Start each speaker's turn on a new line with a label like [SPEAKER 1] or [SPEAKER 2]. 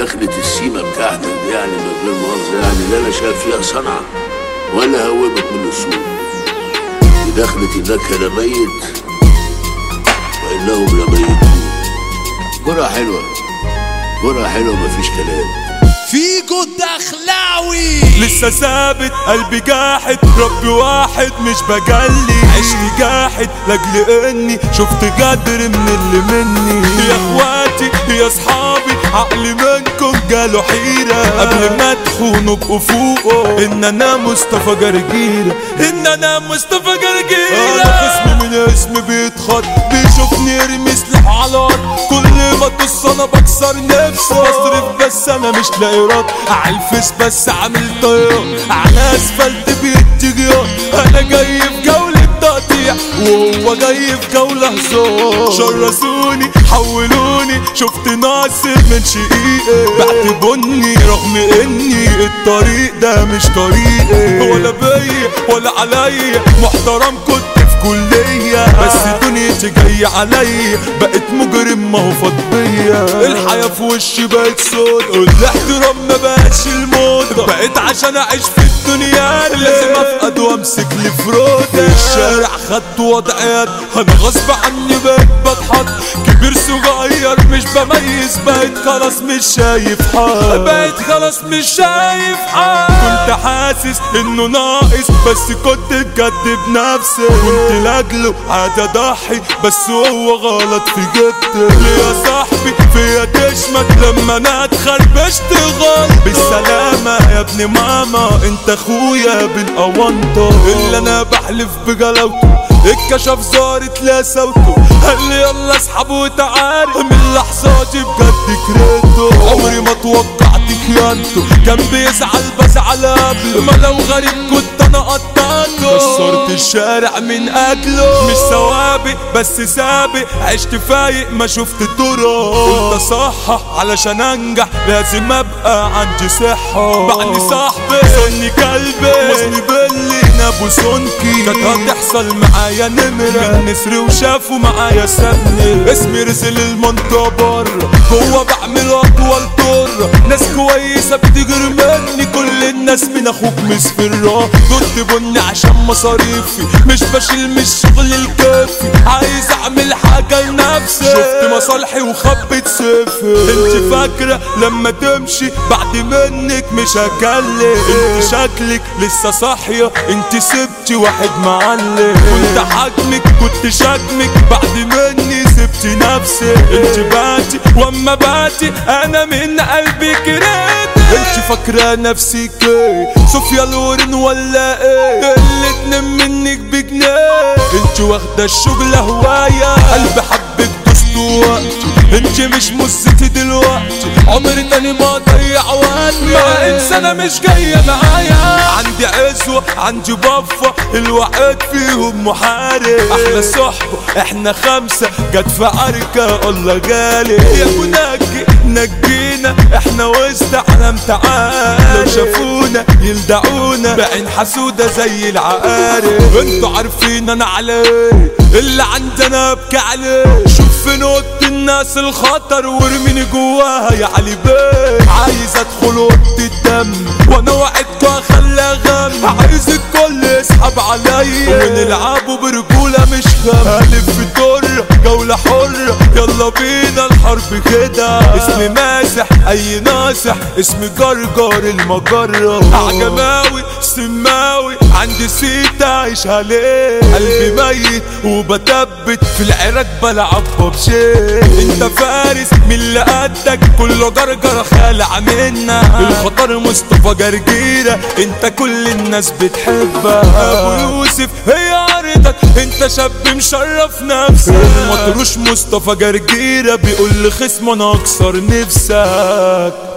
[SPEAKER 1] ودخلة السيمة بتاعتك دي يعني من غير مؤاخذة يعني لا أنا شايف فيها صنعة ولا هوبك من السوق ودخلة إنك لميت وإنهم لميتون جرعة حلوة جرعة حلوة مفيش كلام
[SPEAKER 2] فيجو الدخلاوي
[SPEAKER 3] لسه ثابت قلبي جاحد ربي واحد مش بجلي عشت جاحد لاجل اني شفت جدر من اللي مني يا اخواتي يا اصحابي عقلي منكم جاله حيرة قبل ما تخونوا ابقوا فوقه ان انا مصطفى جرجيرة ان انا مصطفى جرجيرة انا خصمي من اسمي بيتخط بيشوفني يرمي سلاح على الارض كل ما تص انا بكسر نفسي بصرف بس انا مش لاقي رد عالفيس بس عامل طيار على اسفلت بيتجي انا جاي في جولة تقطيع وهو جاي في جولة هزار شرسوني حولوني شفت ناصر من شقيقي بعت بني رغم اني الطريق ده مش طريقي ولا بيا ولا عليا محترم كنت في كلية بس دنيتي جاية عليا بقت مجرم ما هو فاض بيا الحياة في وشي بقت سود والاحترام ما بقاش الموضة بقيت عشان اعيش في الدنيا لازم افقد وامسك لي فرودة الشارع خدت وضع يد انا غصب عني بقيت بضحك كبير صغير مش بميز بقيت خلاص مش شايف حد بقيت خلاص مش شايف حد كنت حاسس انه ناقص بس كنت بجد بنفسي كنت لاجله عادي اضحي بس هو غلط في جبتي ليه يا صاحبي فيا تشمت لما انا اتخربشت غلط بالسلامة يا ابن ماما انت اخويا بالاونطة اللي انا بحلف بجلاوته اتكشف زارت لا صوته قال لي يلا اسحب وتعال من لحظاتي بجد كرهته عمري ما توقعت خيانته كان بيزعل بزعل قبله ما لو غريب كنت انا قطعته كسرت الشارع من اجله مش سوابق بس سابق عشت فايق ما شفت طرق قلت اصحح علشان انجح لازم ابقى عندي صحة بعد صاحبي سني كلبي وزني بلي ابو سنكي كانت هتحصل معايا نمرة من نسر وشافوا معايا سابني اسمي رسل المنطقة بره جوا بعمل اطول طرة ناس كويسة بتجري مني كل الناس من اخوك مسفرة ضد بني عشان مصاريفي مش بشيل من الشغل الكافي عايز اعمل حاجة لنفسي شفت مصالحي وخبت سيفي انت فاكرة لما تمشي بعد منك مش هكلم انت شكلك لسه صاحية انت سبتي واحد معلم كنت حاكمك كنت شاكمك بعد مني سبتي نفسي انت باتي واما باتي انا من قلبي كرهت انت فاكرة نفسك ايه صوفيا لورين ولا ايه الاتنين منك بجنيه انت واخدة الشغل هواية قلبي حبك دوست وقتي انت مش مزتي دلوقتي عمري تاني ما اضيع وقتي مع انسانة مش جاية معايا عندي عزوة عندي بفة الواحد فيهم محارب احلى صحبة احنا خمسة جت في عركة الله غالي يا منجي نجينا احنا وسط عالم تعال لو شافونا يلدعونا بعين حسودة زي العقارب انتوا عارفين انا على ايه اللي عندنا ابكي عليه شوف فين اوضه الناس الخطر وارميني جواها يا علي بيه عايز ادخل اوضه الدم وانا وعدت اخلى غم عايز الكل يسحب عليا ونلعبوا برجوله مش غم الف في دور جوله حره يلا بينا الحرب كده اسمي ماسح اي ناصح اسمي جرجر المجرة عجماوي سماوي عندي سيت عايش عليه قلبي ميت وبتبت في العراك بلعب ببشي انت فارس من اللي قدك كله جرجر خالع منا الخطر مصطفى جرجيرة انت كل الناس بتحبك ابو يوسف هي عرضك انت شاب مشرف نفسك المطروش مصطفى جرجيرة بيقول لخصمه انا اكسر نفسك